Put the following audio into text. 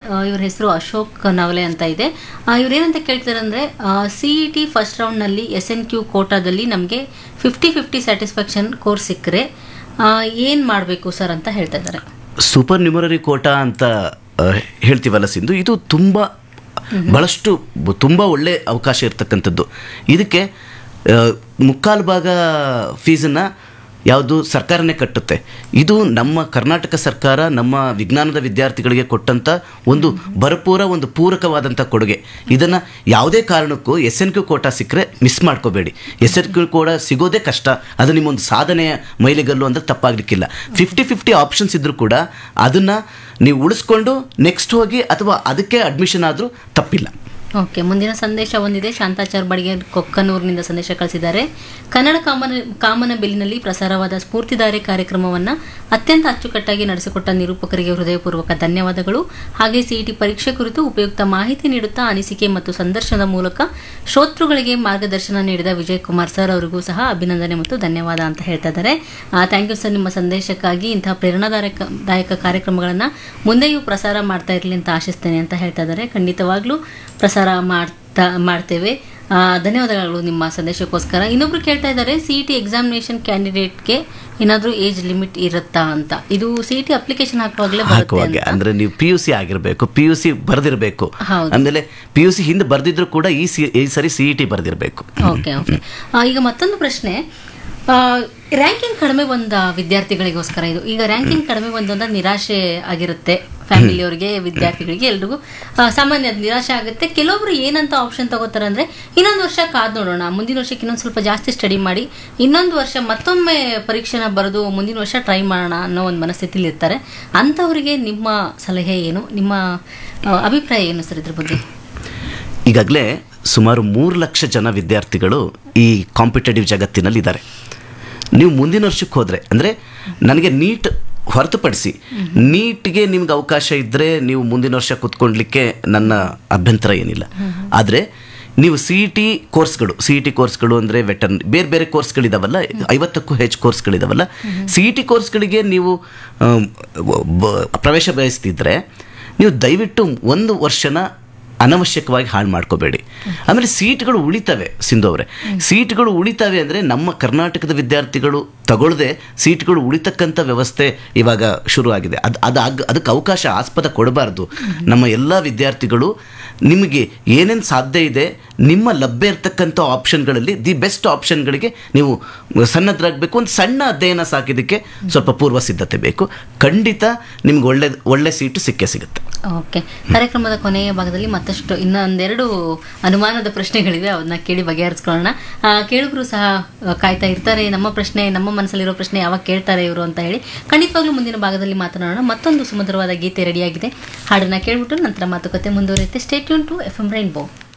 ಇವ್ರ ಹೆಸರು ಅಶೋಕ್ ನವಲೆ ಅಂತ ಇದೆ ಇವ್ರು ಏನಂತ ಕೇಳ್ತಾರೆ ಅಂದರೆ ಸಿ ಇ ಟಿ ಫಸ್ಟ್ ರೌಂಡ್ನಲ್ಲಿ ಎಸ್ ಎನ್ ಕ್ಯೂ ಕೋಟಾದಲ್ಲಿ ನಮಗೆ ಫಿಫ್ಟಿ ಫಿಫ್ಟಿ ಸ್ಯಾಟಿಸ್ಫ್ಯಾಕ್ಷನ್ ಕೋರ್ಸ್ ಸಿಕ್ಕರೆ ಏನು ಮಾಡಬೇಕು ಸರ್ ಅಂತ ಹೇಳ್ತಾ ಇದ್ದಾರೆ ಸೂಪರ್ ನ್ಯೂಮರರಿ ಕೋಟಾ ಅಂತ ಆ, ಹೇಳ್ತೀವಲ್ಲ ಸಿಂಧು ಇದು ತುಂಬ ಬಹಳಷ್ಟು ಬ- ತುಂಬ ಒಳ್ಳೆ ಅವಕಾಶ ಇರ್ತಕ್ಕಂಥದ್ದು ಇದಕ್ಕೆ ಆ, ಮುಕ್ಕಾಲು ಭಾಗ ಫೀಸನ್ನು ಯಾವುದು ಸರ್ಕಾರನೇ ಕಟ್ಟುತ್ತೆ ಇದು ನಮ್ಮ ಕರ್ನಾಟಕ ಸರ್ಕಾರ ನಮ್ಮ ವಿಜ್ಞಾನದ ವಿದ್ಯಾರ್ಥಿಗಳಿಗೆ ಕೊಟ್ಟಂಥ ಒಂದು ಭರಪೂರ ಒಂದು ಪೂರಕವಾದಂಥ ಕೊಡುಗೆ ಇದನ್ನು ಯಾವುದೇ ಕಾರಣಕ್ಕೂ ಎಸ್ ಎನ್ ಕ್ಯೂ ಕೋಟಾ ಸಿಕ್ಕರೆ ಮಿಸ್ ಮಾಡ್ಕೋಬೇಡಿ ಎಸ್ ಎನ್ ಕ್ಯೂ ಕೋಟಾ ಸಿಗೋದೇ ಕಷ್ಟ ಅದು ನಿಮ್ಮೊಂದು ಸಾಧನೆಯ ಮೈಲಿಗಲ್ಲು ಅಂದರೆ ತಪ್ಪಾಗಲಿಕ್ಕಿಲ್ಲ ಫಿಫ್ಟಿ ಫಿಫ್ಟಿ ಆಪ್ಷನ್ಸ್ ಇದ್ದರೂ ಕೂಡ ಅದನ್ನು ನೀವು ಉಳಿಸ್ಕೊಂಡು ನೆಕ್ಸ್ಟ್ ಹೋಗಿ ಅಥವಾ ಅದಕ್ಕೆ ಅಡ್ಮಿಷನ್ ಆದರೂ ತಪ್ಪಿಲ್ಲ ಓಕೆ ಮುಂದಿನ ಸಂದೇಶ ಒಂದಿದೆ ಶಾಂತಾಚಾರ್ ಬಡಿಗೆ ಕೊಕ್ಕನೂರಿನಿಂದ ಸಂದೇಶ ಕಳಿಸಿದ್ದಾರೆ ಕನ್ನಡ ಕಾಮನ ಕಾಮನ ಬಿಲ್ಲಿನಲ್ಲಿ ಪ್ರಸಾರವಾದ ಸ್ಫೂರ್ತಿದಾರಿ ಕಾರ್ಯಕ್ರಮವನ್ನು ಅತ್ಯಂತ ಅಚ್ಚುಕಟ್ಟಾಗಿ ನಡೆಸಿಕೊಟ್ಟ ನಿರೂಪಕರಿಗೆ ಹೃದಯಪೂರ್ವಕ ಧನ್ಯವಾದಗಳು ಹಾಗೆ ಸಿಇಟಿ ಪರೀಕ್ಷೆ ಕುರಿತು ಉಪಯುಕ್ತ ಮಾಹಿತಿ ನೀಡುತ್ತಾ ಅನಿಸಿಕೆ ಮತ್ತು ಸಂದರ್ಶನದ ಮೂಲಕ ಶ್ರೋತೃಗಳಿಗೆ ಮಾರ್ಗದರ್ಶನ ನೀಡಿದ ವಿಜಯ್ ಕುಮಾರ್ ಸರ್ ಅವರಿಗೂ ಸಹ ಅಭಿನಂದನೆ ಮತ್ತು ಧನ್ಯವಾದ ಅಂತ ಹೇಳ್ತಾ ಇದ್ದಾರೆ ಥ್ಯಾಂಕ್ ಯು ಸರ್ ನಿಮ್ಮ ಸಂದೇಶಕ್ಕಾಗಿ ಇಂತಹ ಪ್ರೇರಣಾದಾಯಕ ದಾಯಕ ಕಾರ್ಯಕ್ರಮಗಳನ್ನು ಮುಂದೆಯೂ ಪ್ರಸಾರ ಮಾಡ್ತಾ ಇರಲಿ ಅಂತ ಆಶಿಸ್ತೇನೆ ಅಂತ ಹೇಳ್ತಾ ಇದ್ದಾರೆ ಖಂಡಿತವಾಗ್ಲೂ ಪ್ರಸಾರ ಮಾಡ್ತಾ ಮಾಡ್ತೇವೆ ಆ, ಧನ್ಯವಾದಗಳು ನಿಮ್ಮ ಸಂದೇಶಕ್ಕೋಸ್ಕರ ಇನ್ನೊಬ್ರು ಕೇಳ್ತಾ ಇದ್ದಾರೆ ಸಿ ಇ ಟಿ ಎಕ್ಸಾಮಿನೇಷನ್ ಕ್ಯಾಂಡಿಡೇಟ್ಗೆ ಏನಾದರೂ ಏಜ್ ಲಿಮಿಟ್ ಇರುತ್ತಾ ಅಂತ ಇದು ಸಿ ಇ ಟಿ ಅಪ್ಲಿಕೇಶನ್ ಹಾಕುವಾಗಲೇ ಬರುತ್ತೆ ಹಾಕುವಾಗೆ ಅಂತ. ಅಂದ್ರೆ ನೀವು ಪಿ ಯು ಸಿ ಆಗಿರಬೇಕು ಪಿ ಯು ಸಿ ಬರೆದಿರಬೇಕು ಹೌದು. ಆಮೇಲೆ ಪಿ ಯು ಸಿ ಹಿಂದೆ ಬರೆದಿದ್ರು ಕೂಡ ಈ ಸಿ ಈ ಸರಿ ಸಿ ಇ ಟಿ ಬರೆದಿರಬೇಕು ಓಕೆ ಓಕೆ ಆ, ಈಗ ಮತ್ತೊಂದು ಪ್ರಶ್ನೆ ರ್ಯಾಂಕಿಂಗ್ ಕಡಿಮೆ ಬಂದ ವಿದ್ಯಾರ್ಥಿಗಳಿಗೋಸ್ಕರ ಇದು ಈಗ ರ್ಯಾಂಕಿಂಗ್ ಕಡಿಮೆ ಬಂದಂತ ನಿರಾಶೆ ಆಗಿರುತ್ತೆ ಫ್ಯಾಮಿಲಿಯವರಿಗೆ ವಿದ್ಯಾರ್ಥಿಗಳಿಗೆ ಎಲ್ರಿಗೂ ಆ, ಸಾಮಾನ್ಯ ಅದ್ ನಿರಾಶೆ ಆಗುತ್ತೆ ಕೆಲವೊಬ್ರು ಏನಂತ ಆಪ್ಷನ್ ತಗೋತಾರೆ ಅಂದ್ರೆ ಇನ್ನೊಂದು ವರ್ಷ ಕಾದ್ ನೋಡೋಣ ಮುಂದಿನ ವರ್ಷಕ್ಕೆ ಇನ್ನೊಂದು ಸ್ವಲ್ಪ ಜಾಸ್ತಿ ಸ್ಟಡಿ ಮಾಡಿ ಇನ್ನೊಂದು ವರ್ಷ ಮತ್ತೊಮ್ಮೆ ಪರೀಕ್ಷೆನ ಬರೆದು ಮುಂದಿನ ವರ್ಷ ಟ್ರೈ ಮಾಡೋಣ ಅನ್ನೋ ಒಂದು ಮನಸ್ಥಿತಿಲಿ ಇರ್ತಾರೆ ಅಂಥವರಿಗೆ ನಿಮ್ಮ ಸಲಹೆ ಏನು ನಿಮ್ಮ ಆ, ಅಭಿಪ್ರಾಯ ಏನು ಸರ್ ಇದ್ರ ಬಗ್ಗೆ ಈಗಾಗಲೇ ಸುಮಾರು ಮೂರು ಲಕ್ಷ ಜನ ವಿದ್ಯಾರ್ಥಿಗಳು ಈ ಕಾಂಪಿಟೇಟಿವ್ ಜಗತ್ತಿನಲ್ಲಿ ಇದ್ದಾರೆ ನೀವು ಮುಂದಿನ ವರ್ಷಕ್ಕೆ ಹೋದರೆ ಅಂದರೆ ನನಗೆ ನೀಟ್ ಹೊರತುಪಡಿಸಿ ನೀಟ್ಗೆ ನಿಮ್ಗೆ ಅವಕಾಶ ಇದ್ದರೆ ನೀವು ಮುಂದಿನ ವರ್ಷ ಕೂತ್ಕೊಳ್ಲಿಕ್ಕೆ ನನ್ನ ಅಭ್ಯಂತರ ಏನಿಲ್ಲ ಆದರೆ ನೀವು ಸಿ ಇ ಟಿ ಕೋರ್ಸ್ಗಳು ಸಿ ಇ ಟಿ ಕೋರ್ಸ್ಗಳು ಅಂದರೆ ವೆಟರ್ನ್ ಬೇರೆ ಬೇರೆ ಕೋರ್ಸ್ಗಳಿದಾವಲ್ಲ ಐವತ್ತಕ್ಕೂ ಹೆಚ್ಚು ಕೋರ್ಸ್ಗಳಿದಾವಲ್ಲ ಸಿ ಇ ಟಿ ಕೋರ್ಸ್ಗಳಿಗೆ ನೀವು ಆಮ್, ಬ- ಪ್ರವೇಶ ಬಯಸ್ತಿದ್ರೆ ನೀವು ದಯವಿಟ್ಟು ಒಂದು ವರ್ಷನ ಅನವಶ್ಯಕವಾಗಿ ಹಾಳು ಮಾಡ್ಕೋಬೇಡಿ ಆಮೇಲೆ ಸೀಟ್ಗಳು ಉಳಿತವೆ ಸಿಂಧು ಅವರೇ ಸೀಟ್ಗಳು ಉಳಿತವೆ ಅಂದರೆ ನಮ್ಮ ಕರ್ನಾಟಕದ ವಿದ್ಯಾರ್ಥಿಗಳು ತಗೊಳ್ಳದೆ ಸೀಟ್ಗಳು ಉಳಿತಕ್ಕಂಥ ವ್ಯವಸ್ಥೆ ಇವಾಗ ಶುರು ಆಗಿದೆ ಅದು ಅದು ಆಗ ಅದಕ್ಕೆ ಅವಕಾಶ ಆಸ್ಪದ ಕೊಡಬಾರ್ದು ನಮ್ಮ ಎಲ್ಲ ವಿದ್ಯಾರ್ಥಿಗಳು ನಿಮಗೆ ಏನೇನು ಸಾಧ್ಯ ಇದೆ ನಿಮ್ಮ ಲಭ್ಯ ಇರ್ತಕ್ಕಂಥ ಆಪ್ಷನ್ಗಳಲ್ಲಿ ದಿ ಬೆಸ್ಟ್ ಆಪ್ಷನ್ಗಳಿಗೆ ನೀವು ಸನ್ನದ್ಧರಾಗಬೇಕು ಒಂದು ಸಣ್ಣ ಅಧ್ಯಯನ ಸಾಕಿದ್ದಕ್ಕೆ ಸ್ವಲ್ಪ ಪೂರ್ವ ಸಿದ್ಧತೆ ಬೇಕು ಖಂಡಿತ ನಿಮ್ಗೆ ಒಳ್ಳೆ ಒಳ್ಳೆ ಸೀಟು ಸಿಕ್ಕೇ ಸಿಗುತ್ತೆ ಓಕೆ ಕಾರ್ಯಕ್ರಮದ ಕೊನೆಯ ಭಾಗದಲ್ಲಿ ಮತ್ತಷ್ಟು ಇನ್ನೊಂದೆರಡು ಅನುಮಾನದ ಪ್ರಶ್ನೆಗಳಿವೆ ಅವನ್ನ ಕೇಳಿ ಬಗೆಹರಿಸ್ಕೊಳ್ಳೋಣ ಆ, ಕೇಳುಗರು ಸಹ ಆ, ಕಾಯ್ತಾ ಇರ್ತಾರೆ ನಮ್ಮ ಪ್ರಶ್ನೆ ನಮ್ಮ ಮನಸ್ಸಲ್ಲಿರೋ ಪ್ರಶ್ನೆ ಯಾವಾಗ ಕೇಳ್ತಾರೆ ಇವರು ಅಂತ ಹೇಳಿ ಖಂಡಿತವಾಗ್ಲೂ ಮುಂದಿನ ಭಾಗದಲ್ಲಿ ಮಾತನಾಡೋಣ ಮತ್ತೊಂದು ಸುಮಧುರವಾದ ಗೀತೆ ರೆಡಿಯಾಗಿದೆ ಹಾಡನ್ನ ಕೇಳ್ಬಿಟ್ಟು ನಂತರ ಮಾತುಕತೆ ಮುಂದುವರಿಯುತ್ತೆ stay tuned to F M rainbow